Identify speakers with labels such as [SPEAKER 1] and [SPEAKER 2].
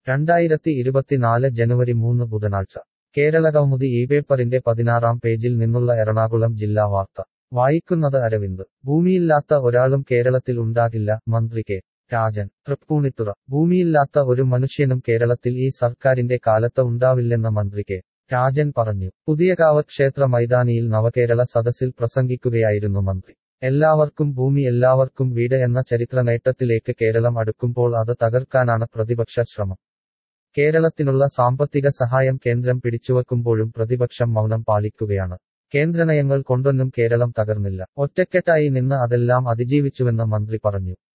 [SPEAKER 1] രണ്ടായിരത്തി ഇരുപത്തിനാല് ജനുവരി മൂന്ന് ബുധനാഴ്ച കേരളകൗമുദി ഈ പേപ്പറിന്റെ പതിനാറാം പേജിൽ നിന്നുള്ള എറണാകുളം ജില്ലാ വാർത്ത വായിക്കുന്നത് അരവിന്ദ് ഭൂമിയില്ലാത്ത ഒരാളും കേരളത്തിൽ ഉണ്ടാകില്ല മന്ത്രി കെ രാജൻ തൃപ്പൂണിത്തുറ ഭൂമിയില്ലാത്ത ഒരു മനുഷ്യനും കേരളത്തിൽ ഈ സർക്കാരിന്റെ കാലത്ത് ഉണ്ടാവില്ലെന്ന് മന്ത്രി കെ രാജൻ പറഞ്ഞു പുതിയകാവ് ക്ഷേത്ര മൈതാനിയിൽ നവകേരള സദസ്സിൽ പ്രസംഗിക്കുകയായിരുന്നു മന്ത്രി എല്ലാവർക്കും ഭൂമി എല്ലാവർക്കും വീട് എന്ന ചരിത്ര നേട്ടത്തിലേക്ക് കേരളം അടുക്കുമ്പോൾ അത് തകർക്കാനാണ് പ്രതിപക്ഷ ശ്രമം കേരളത്തിനുള്ള സാമ്പത്തിക സഹായം കേന്ദ്രം പിടിച്ചുവെക്കുമ്പോഴും പ്രതിപക്ഷം മൗനം പാലിക്കുകയാണ് കേന്ദ്രനയങ്ങൾ കൊണ്ടൊന്നും കേരളം തകർന്നില്ല ഒറ്റക്കെട്ടായി നിന്ന് അതെല്ലാം അതിജീവിച്ചുവെന്ന് മന്ത്രി പറഞ്ഞു